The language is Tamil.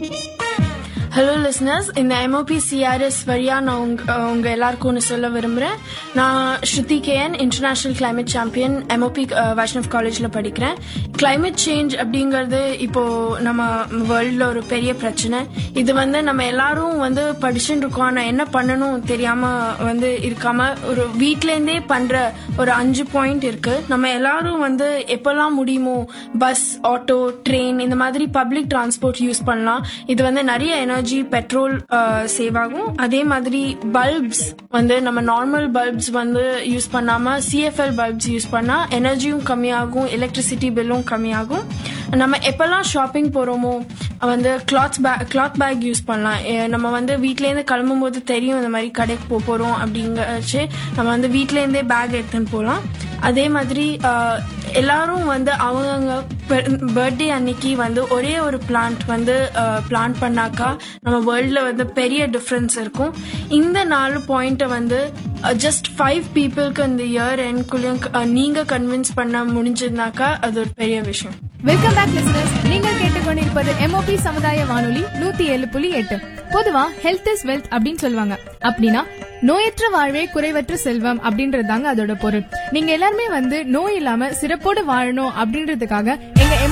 ஹலோ லிஸ்னர்ஸ் இந்த எம்ஓபி சிஆர்எஸ் வழியா நான் உங்க உங்க எல்லாருக்கும் ஒன்று சொல்ல விரும்புறேன் நான் Shruti KN international climate champion MOP Vaishnav காலேஜ்ல படிக்கிறேன் கிளைமேட் சேஞ்ச் அப்படிங்கிறது இப்போ நம்ம வேர்ல்ட்ல ஒரு பெரிய பிரச்சனை இது வந்து நம்ம எல்லாரும் வந்து படிச்சுட்டு இருக்கோம் ஆனா என்ன பண்ணணும் தெரியாம வந்து இருக்காம ஒரு வீட்ல இருந்தே பண்ற ஒரு அஞ்சு பாயிண்ட் இருக்கு நம்ம எல்லாரும் வந்து எப்பெல்லாம் முடியுமோ பஸ் ஆட்டோ ட்ரெயின் இந்த மாதிரி பப்ளிக் டிரான்ஸ்போர்ட் யூஸ் பண்ணலாம் இது வந்து நிறைய எனர்ஜி பெட்ரோல் சேவ் ஆகும் அதே மாதிரி பல்ப்ஸ் வந்து நம்ம நார்மல் பல்ப்ஸ் வந்து யூஸ் பண்ணாம சிஎஃப்எல் பல்ப்ஸ் யூஸ் பண்ணா எனர்ஜியும் கம்மியாகும் எலக்ட்ரிசிட்டி பில்லும் கம்மியாகும் நம்ம எப்பெல்லாம் ஷாப்பிங் போறோமோ வந்து cloth bag cloth bag use பண்ணலாம் எ- நம்ம வந்து வீட்லேருந்து கிளம்பும் போது தெரியும் இந்த மாதிரி கடைக்கு போக போறோம் அப்படிங்கச்சு நம்ம வந்து வீட்லேருந்தே பேக் எடுத்துன்னு போகலாம் அதே மாதிரி ஆஹ், எல்லாரும் வந்து அவங்கவுங்க பர்த்டே அன்னைக்கு வந்து ஒரே ஒரு பிளான்ட் வந்து பிளான் பண்ணாக்கா நம்ம வேர்ல்ட்ல வந்து பெரிய டிஃப்ரென்ஸ் இருக்கும் இந்த நாலு பாயிண்ட்டை வந்து ஜஸ்ட் ஃபைவ் பீப்புளுக்கு இந்த இயர் என்குள்ளேயும் நீங்க கன்வின்ஸ் பண்ண முடிஞ்சதுனாக்கா அது ஒரு பெரிய விஷயம் வெல்கம் பேக் லிசனர்ஸ் நீங்கள் கேட்டுக்கொண்டிருப்பது எம்ஓபி சமுதாய வானொலி நூத்தி ஏழு புள்ளி எட்டு பொதுவா ஹெல்த் இஸ் வெல்த் அப்படின்னு சொல்லுவாங்க அப்படின்னா நோயற்ற வாழ்வே குறைவற்ற செல்வம் அப்படின்றது தாங்க அதோட பொருள் நீங்க எல்லாருமே வந்து நோய் இல்லாம சிறப்போடு வாழணும் அப்படின்றதுக்காக எங்க